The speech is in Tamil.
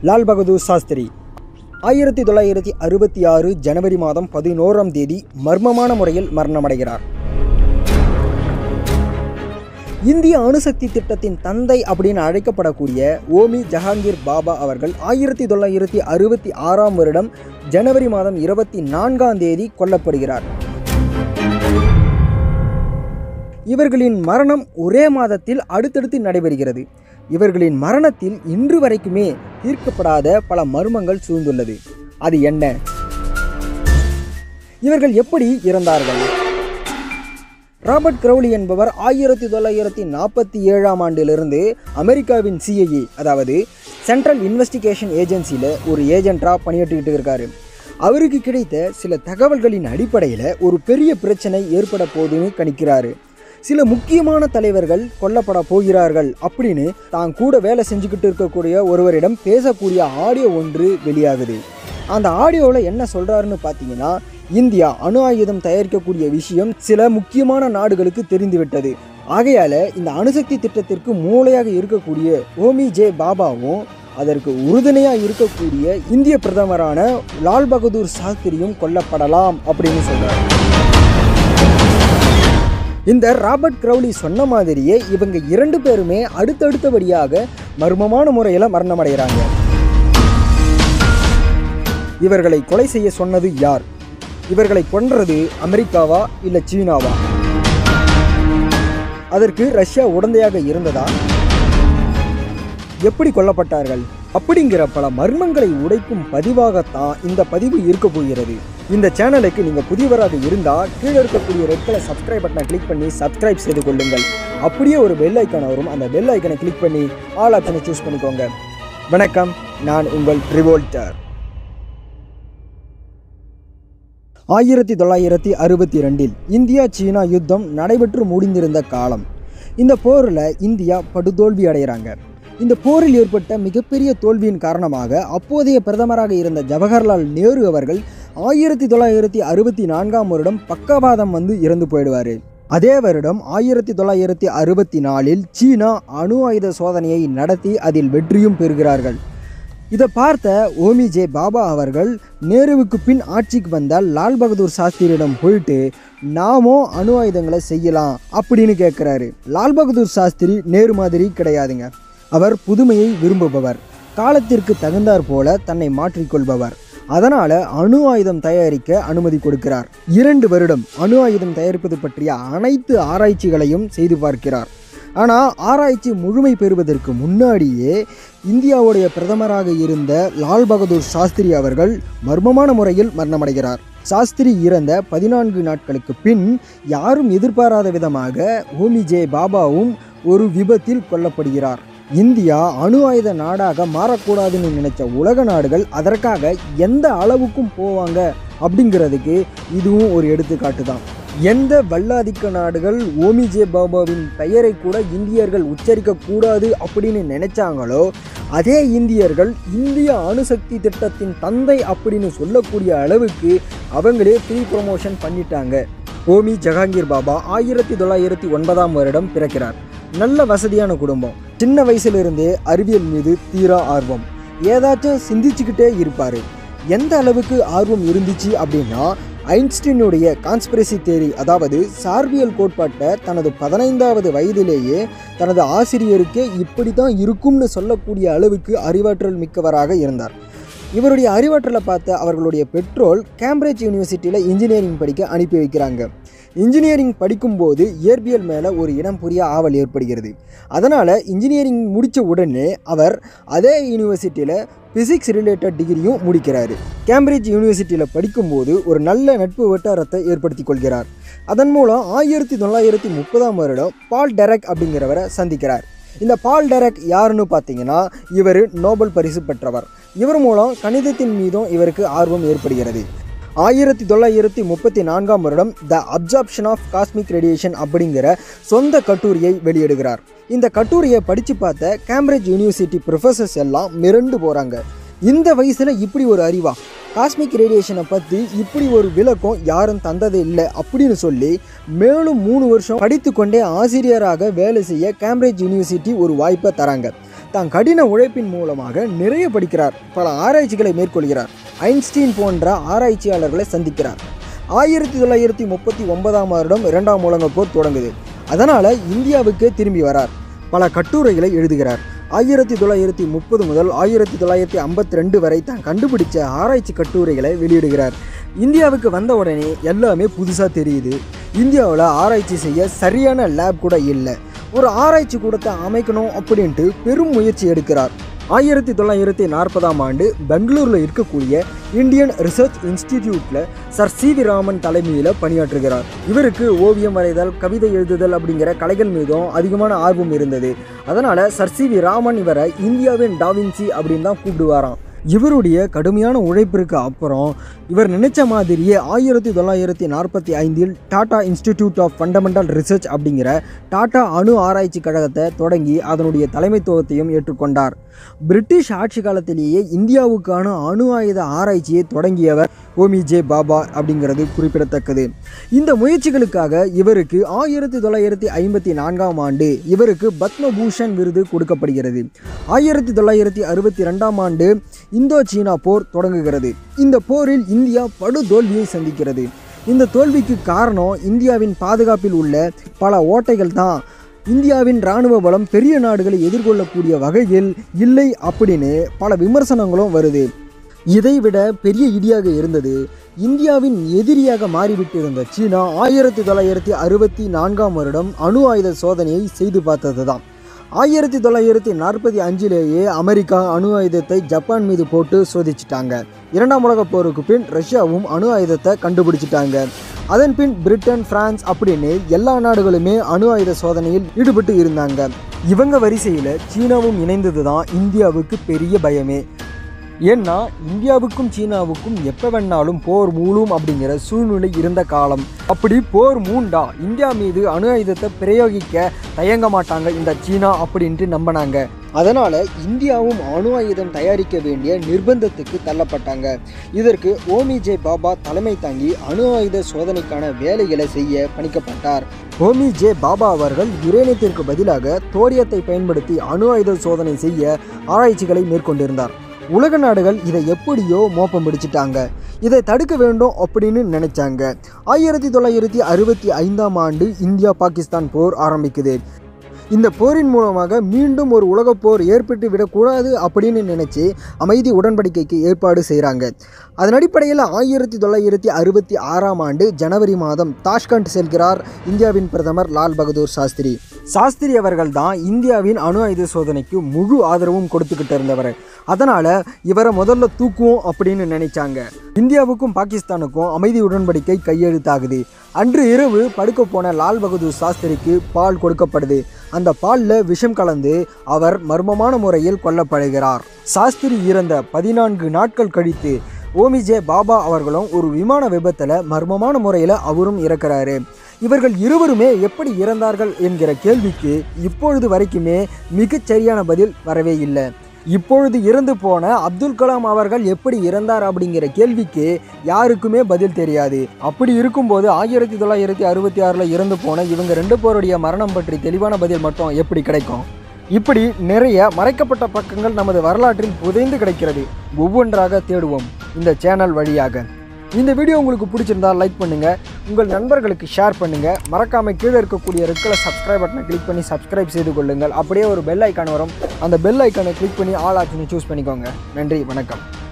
லால் பகதூர் சாஸ்திரி ஆயிரத்தி தொள்ளாயிரத்தி அறுபத்தி ஆறு ஜனவரி மாதம் பதினோராம் தேதி மர்மமான முறையில் மரணமடைகிறார் இந்திய அணுசக்தி திட்டத்தின் தந்தை அப்படின்னு அழைக்கப்படக்கூடிய ஓமி ஜஹாங்கீர் பாபா அவர்கள் ஆயிரத்தி தொள்ளாயிரத்தி அறுபத்தி ஆறாம் வருடம் ஜனவரி மாதம் இருபத்தி நான்காம் தேதி கொல்லப்படுகிறார் இவர்களின் மரணம் ஒரே மாதத்தில் அடுத்தடுத்து நடைபெறுகிறது இவர்களின் மரணத்தில் இன்று வரைக்குமே தீர்க்கப்படாத பல மர்மங்கள் சூழ்ந்துள்ளது அது என்ன இவர்கள் எப்படி இறந்தார்கள் ராபர்ட் கிரௌலி என்பவர் ஆயிரத்தி தொள்ளாயிரத்தி நாற்பத்தி ஏழாம் ஆண்டிலிருந்து அமெரிக்காவின் சிஐஏ அதாவது சென்ட்ரல் இன்வெஸ்டிகேஷன் ஏஜென்சியில் ஒரு ஏஜென்ட்டாக பணியாற்றிக்கிட்டு இருக்காரு அவருக்கு கிடைத்த சில தகவல்களின் அடிப்படையில் ஒரு பெரிய பிரச்சனை ஏற்பட போகுதுன்னு கணிக்கிறாரு சில முக்கியமான தலைவர்கள் கொல்லப்பட போகிறார்கள் அப்படின்னு தான் கூட வேலை செஞ்சுக்கிட்டு இருக்கக்கூடிய ஒருவரிடம் பேசக்கூடிய ஆடியோ ஒன்று வெளியாகுது அந்த ஆடியோவில் என்ன சொல்கிறாருன்னு பார்த்தீங்கன்னா இந்தியா அணு ஆயுதம் தயாரிக்கக்கூடிய விஷயம் சில முக்கியமான நாடுகளுக்கு தெரிந்துவிட்டது ஆகையால இந்த அணுசக்தி திட்டத்திற்கு மூளையாக இருக்கக்கூடிய ஓமி ஜே பாபாவும் அதற்கு உறுதுணையாக இருக்கக்கூடிய இந்திய பிரதமரான லால் பகதூர் சாஸ்திரியும் கொல்லப்படலாம் அப்படின்னு சொல்றாரு இந்த ராபர்ட் கிரௌலி சொன்ன மாதிரியே இவங்க இரண்டு பேருமே அடுத்தடுத்தபடியாக மர்மமான முறையில் மரணமடைகிறாங்க இவர்களை கொலை செய்ய சொன்னது யார் இவர்களை கொன்றது அமெரிக்காவா இல்ல சீனாவா அதற்கு ரஷ்யா உடந்தையாக இருந்ததா எப்படி கொல்லப்பட்டார்கள் அப்படிங்கிற பல மர்மங்களை உடைக்கும் பதிவாகத்தான் இந்த பதிவு இருக்க போகிறது இந்த சேனலுக்கு நீங்க புதியவராக இருந்தா கீழே இருக்கக்கூடிய ரெட் கலர் சப்ஸ்கிரைப் பட்டனை கிளிக் பண்ணி சப்ஸ்கிரைப் செய்து கொள்ளுங்கள் அப்படியே ஒரு பெல் ஐக்கான் வரும் அந்த பெல் ஐக்கனை கிளிக் பண்ணி ஆல் ஆப்ஷனை சூஸ் பண்ணிக்கோங்க வணக்கம் நான் உங்கள் ரிவோல்டர் ஆயிரத்தி தொள்ளாயிரத்தி அறுபத்தி ரெண்டில் இந்தியா சீனா யுத்தம் நடைபெற்று முடிந்திருந்த காலம் இந்த போரில் இந்தியா படுதோல்வி அடைகிறாங்க இந்த போரில் ஏற்பட்ட மிகப்பெரிய தோல்வியின் காரணமாக அப்போதைய பிரதமராக இருந்த ஜவஹர்லால் நேரு அவர்கள் ஆயிரத்தி தொள்ளாயிரத்தி அறுபத்தி நான்காம் வருடம் பக்கவாதம் வந்து இறந்து போயிடுவார் அதே வருடம் ஆயிரத்தி தொள்ளாயிரத்தி அறுபத்தி நாலில் சீனா அணு ஆயுத சோதனையை நடத்தி அதில் வெற்றியும் பெறுகிறார்கள் இதை பார்த்த ஓமி ஜே பாபா அவர்கள் நேருவுக்கு பின் ஆட்சிக்கு வந்தால் லால் பகதூர் சாஸ்திரியிடம் போயிட்டு நாமோ அணு ஆயுதங்களை செய்யலாம் அப்படின்னு கேட்குறாரு லால் பகதூர் சாஸ்திரி நேரு மாதிரி கிடையாதுங்க அவர் புதுமையை விரும்புபவர் காலத்திற்கு தகுந்தாற் போல தன்னை மாற்றிக்கொள்பவர் அதனால அணு ஆயுதம் தயாரிக்க அனுமதி கொடுக்கிறார் இரண்டு வருடம் அணு ஆயுதம் தயாரிப்பது பற்றிய அனைத்து ஆராய்ச்சிகளையும் செய்து பார்க்கிறார் ஆனால் ஆராய்ச்சி முழுமை பெறுவதற்கு முன்னாடியே இந்தியாவுடைய பிரதமராக இருந்த லால் பகதூர் சாஸ்திரி அவர்கள் மர்மமான முறையில் மரணமடைகிறார் சாஸ்திரி இறந்த பதினான்கு நாட்களுக்கு பின் யாரும் எதிர்பாராத விதமாக ஹோமி ஜே பாபாவும் ஒரு விபத்தில் கொல்லப்படுகிறார் இந்தியா அணு ஆயுத நாடாக மாறக்கூடாதுன்னு நினைச்ச உலக நாடுகள் அதற்காக எந்த அளவுக்கும் போவாங்க அப்படிங்கிறதுக்கு இதுவும் ஒரு எடுத்துக்காட்டு தான் எந்த வல்லாதிக்க நாடுகள் ஓமி ஜே பாபாவின் பெயரை கூட இந்தியர்கள் உச்சரிக்க கூடாது அப்படின்னு நினைச்சாங்களோ அதே இந்தியர்கள் இந்திய அணுசக்தி திட்டத்தின் தந்தை அப்படின்னு சொல்லக்கூடிய அளவுக்கு அவங்களே ஃப்ரீ ப்ரொமோஷன் பண்ணிட்டாங்க ஓமி ஜஹாங்கீர் பாபா ஆயிரத்தி தொள்ளாயிரத்தி ஒன்பதாம் வருடம் பிறக்கிறார் நல்ல வசதியான குடும்பம் சின்ன வயசுலேருந்தே அறிவியல் மீது தீரா ஆர்வம் ஏதாச்சும் சிந்திச்சுக்கிட்டே இருப்பார் எந்த அளவுக்கு ஆர்வம் இருந்துச்சு அப்படின்னா ஐன்ஸ்டீனுடைய கான்ஸ்பிரசி தேரி அதாவது சார்பியல் கோட்பாட்டை தனது பதினைந்தாவது வயதிலேயே தனது ஆசிரியருக்கே இப்படி தான் இருக்கும்னு சொல்லக்கூடிய அளவுக்கு அறிவாற்றல் மிக்கவராக இருந்தார் இவருடைய அறிவாற்றலை பார்த்த அவர்களுடைய பெற்றோர் கேம்பிரிட்ஜ் யூனிவர்சிட்டியில் இன்ஜினியரிங் படிக்க அனுப்பி வைக்கிறாங்க இன்ஜினியரிங் படிக்கும்போது இயற்பியல் மேலே ஒரு இனம் புரிய ஆவல் ஏற்படுகிறது அதனால் இன்ஜினியரிங் முடித்த உடனே அவர் அதே யூனிவர்சிட்டியில் ஃபிசிக்ஸ் ரிலேட்டட் டிகிரியும் முடிக்கிறாரு கேம்பிரிட்ஜ் யூனிவர்சிட்டியில் படிக்கும்போது ஒரு நல்ல நட்பு வட்டாரத்தை ஏற்படுத்தி கொள்கிறார் அதன் மூலம் ஆயிரத்தி தொள்ளாயிரத்தி முப்பதாம் வருடம் பால் டெரக் அப்படிங்கிறவரை சந்திக்கிறார் இந்த பால் டெரக் யாருன்னு பார்த்தீங்கன்னா இவர் நோபல் பரிசு பெற்றவர் இவர் மூலம் கணிதத்தின் மீதும் இவருக்கு ஆர்வம் ஏற்படுகிறது ஆயிரத்தி தொள்ளாயிரத்தி முப்பத்தி நான்காம் வருடம் the absorption of cosmic radiation அப்படிங்கிற சொந்த கட்டுரையை வெளியிடுகிறார் இந்த கட்டுரையை படித்து பார்த்த கேம்பிரிட்ஜ் யூனிவர்சிட்டி ப்ரொஃபசர்ஸ் எல்லாம் மிரண்டு போகிறாங்க இந்த வயசில் இப்படி ஒரு அறிவா காஸ்மிக் ரேடியேஷனை பற்றி இப்படி ஒரு விளக்கம் யாரும் தந்ததே இல்லை அப்படின்னு சொல்லி மேலும் மூணு வருஷம் படித்து கொண்டே ஆசிரியராக வேலை செய்ய கேம்பிரிட்ஜ் யூனிவர்சிட்டி ஒரு வாய்ப்பை தராங்க தான் கடின உழைப்பின் மூலமாக நிறைய படிக்கிறார் பல ஆராய்ச்சிகளை மேற்கொள்கிறார் ஐன்ஸ்டீன் போன்ற ஆராய்ச்சியாளர்களை சந்திக்கிறார் ஆயிரத்தி தொள்ளாயிரத்தி முப்பத்தி ஒன்பதாம் வருடம் இரண்டாம் உலகப் போர் தொடங்குது அதனால் இந்தியாவுக்கே திரும்பி வரார் பல கட்டுரைகளை எழுதுகிறார் ஆயிரத்தி தொள்ளாயிரத்தி முப்பது முதல் ஆயிரத்தி தொள்ளாயிரத்தி ஐம்பத்தி ரெண்டு வரை தான் கண்டுபிடிச்ச ஆராய்ச்சி கட்டுரைகளை வெளியிடுகிறார் இந்தியாவுக்கு வந்த உடனே எல்லாமே புதுசாக தெரியுது இந்தியாவில் ஆராய்ச்சி செய்ய சரியான லேப் கூட இல்லை ஒரு ஆராய்ச்சி கூடத்தை அமைக்கணும் அப்படின்ட்டு பெரும் முயற்சி எடுக்கிறார் ஆயிரத்தி தொள்ளாயிரத்தி நாற்பதாம் ஆண்டு பெங்களூரில் இருக்கக்கூடிய இந்தியன் ரிசர்ச் இன்ஸ்டிடியூட்டில் சர் சி வி ராமன் தலைமையில் பணியாற்றுகிறார் இவருக்கு ஓவியம் வரைதல் கவிதை எழுதுதல் அப்படிங்கிற கலைகள் மீதும் அதிகமான ஆர்வம் இருந்தது அதனால் சர் சி வி ராமன் இவரை இந்தியாவின் டாவின்சி அப்படின்னு தான் கூப்பிடுவாராம் இவருடைய கடுமையான உழைப்பிற்கு அப்புறம் இவர் நினைச்ச மாதிரியே ஆயிரத்தி தொள்ளாயிரத்தி நாற்பத்தி ஐந்தில் Tata institute of fundamental research அப்படிங்கிற டாடா அணு ஆராய்ச்சி கழகத்தை தொடங்கி அதனுடைய தலைமைத்துவத்தையும் ஏற்றுக்கொண்டார் பிரிட்டிஷ் ஆட்சி காலத்திலேயே இந்தியாவுக்கான அணு ஆயுத ஆராய்ச்சியை தொடங்கியவர் ஹோமி ஜே பாபா அப்படிங்கிறது குறிப்பிடத்தக்கது இந்த முயற்சிகளுக்காக இவருக்கு ஆயிரத்தி தொள்ளாயிரத்தி ஐம்பத்தி நான்காம் ஆண்டு இவருக்கு பத்மபூஷன் விருது கொடுக்கப்படுகிறது ஆயிரத்தி தொள்ளாயிரத்தி அறுபத்தி ரெண்டாம் ஆண்டு இந்தோ சீனா போர் தொடங்குகிறது இந்த போரில் இந்தியா படுதோல்வியை சந்திக்கிறது இந்த தோல்விக்கு காரணம் இந்தியாவின் பாதுகாப்பில் உள்ள பல ஓட்டைகள் தான் இந்தியாவின் இராணுவ பலம் பெரிய நாடுகளை எதிர்கொள்ளக்கூடிய வகையில் இல்லை அப்படின்னு பல விமர்சனங்களும் வருது இதைவிட பெரிய இடியாக இருந்தது இந்தியாவின் எதிரியாக மாறிவிட்டிருந்த சீனா ஆயிரத்தி தொள்ளாயிரத்தி அறுபத்தி நான்காம் வருடம் அணு ஆயுத சோதனையை செய்து பார்த்தது தான் ஆயிரத்தி தொள்ளாயிரத்தி நாற்பத்தி அஞ்சிலேயே அமெரிக்கா அணு ஆயுதத்தை ஜப்பான் மீது போட்டு சோதிச்சிட்டாங்க இரண்டாம் உலகப் போருக்கு பின் ரஷ்யாவும் அணு ஆயுதத்தை கண்டுபிடிச்சிட்டாங்க அதன் பின் பிரிட்டன் பிரான்ஸ் அப்படின்னு எல்லா நாடுகளுமே அணு ஆயுத சோதனையில் ஈடுபட்டு இருந்தாங்க இவங்க வரிசையில் சீனாவும் இணைந்தது தான் இந்தியாவுக்கு பெரிய பயமே ஏன்னா இந்தியாவுக்கும் சீனாவுக்கும் எப்போ வேணாலும் போர் மூழும் அப்படிங்கிற சூழ்நிலை இருந்த காலம் அப்படி போர் மூண்டா இந்தியா மீது அணு ஆயுதத்தை பிரயோகிக்க தயங்க மாட்டாங்க இந்த சீனா அப்படின்ட்டு நம்பினாங்க அதனால் இந்தியாவும் அணு ஆயுதம் தயாரிக்க வேண்டிய நிர்பந்தத்துக்கு தள்ளப்பட்டாங்க இதற்கு ஓமி ஜே பாபா தலைமை தாங்கி அணு ஆயுத சோதனைக்கான வேலைகளை செய்ய பணிக்கப்பட்டார் ஹோமி ஜே பாபா அவர்கள் யுரேனியத்திற்கு பதிலாக தோரியத்தை பயன்படுத்தி அணு ஆயுத சோதனை செய்ய ஆராய்ச்சிகளை மேற்கொண்டிருந்தார் உலக நாடுகள் இதை எப்படியோ மோப்பம் பிடிச்சிட்டாங்க இதை தடுக்க வேண்டும் அப்படின்னு நினைச்சாங்க ஆயிரத்தி தொள்ளாயிரத்தி அறுபத்தி ஐந்தாம் ஆண்டு இந்தியா பாகிஸ்தான் போர் ஆரம்பிக்குது இந்த போரின் மூலமாக மீண்டும் ஒரு உலகப் போர் ஏற்பட்டு விடக்கூடாது அப்படின்னு நினச்சி அமைதி உடன்படிக்கைக்கு ஏற்பாடு செய்கிறாங்க அதன் அடிப்படையில் ஆயிரத்தி தொள்ளாயிரத்தி அறுபத்தி ஆறாம் ஆண்டு ஜனவரி மாதம் தாஷ்கண்ட் செல்கிறார் இந்தியாவின் பிரதமர் லால் பகதூர் சாஸ்திரி சாஸ்திரி அவர்கள் தான் இந்தியாவின் அணு ஆயுத சோதனைக்கு முழு ஆதரவும் கொடுத்துக்கிட்டு இருந்தவர் அதனால் இவரை முதல்ல தூக்குவோம் அப்படின்னு நினைச்சாங்க இந்தியாவுக்கும் பாகிஸ்தானுக்கும் அமைதி உடன்படிக்கை கையெழுத்தாகுது அன்று இரவு படுக்க போன லால் பகதூர் சாஸ்திரிக்கு பால் கொடுக்கப்படுது அந்த பாலில் விஷம் கலந்து அவர் மர்மமான முறையில் கொல்லப்படுகிறார் சாஸ்திரி இறந்த பதினான்கு நாட்கள் கழித்து ஓமிஜே பாபா அவர்களும் ஒரு விமான விபத்தில் மர்மமான முறையில் அவரும் இறக்குறாரு இவர்கள் இருவருமே எப்படி இறந்தார்கள் என்கிற கேள்விக்கு இப்பொழுது வரைக்குமே மிகச் சரியான பதில் வரவே இல்லை இப்பொழுது இறந்து போன அப்துல் கலாம் அவர்கள் எப்படி இறந்தார் அப்படிங்கிற கேள்விக்கு யாருக்குமே பதில் தெரியாது அப்படி இருக்கும்போது ஆயிரத்தி தொள்ளாயிரத்தி அறுபத்தி ஆறில் இறந்து போன இவங்க ரெண்டு பேருடைய மரணம் பற்றி தெளிவான பதில் மட்டும் எப்படி கிடைக்கும் இப்படி நிறைய மறைக்கப்பட்ட பக்கங்கள் நமது வரலாற்றில் புதைந்து கிடைக்கிறது ஒவ்வொன்றாக தேடுவோம் இந்த சேனல் வழியாக இந்த வீடியோ உங்களுக்கு பிடிச்சிருந்தா லைக் பண்ணுங்க உங்கள் நண்பர்களுக்கு ஷேர் பண்ணுங்க மறக்காம கீழே இருக்கக்கூடிய ரெட் கலர் சப்ஸ்கிரைப் பட்டனை கிளிக் பண்ணி சப்ஸ்கிரைப் செய்து கொள்ளுங்கள் அப்படியே ஒரு பெல் ஐக்கான் வரும் அந்த பெல் ஐக்கானை கிளிக் பண்ணி ஆல் ஆப்ஷனை சூஸ் பண்ணிக்கோங்க நன்றி வணக்கம்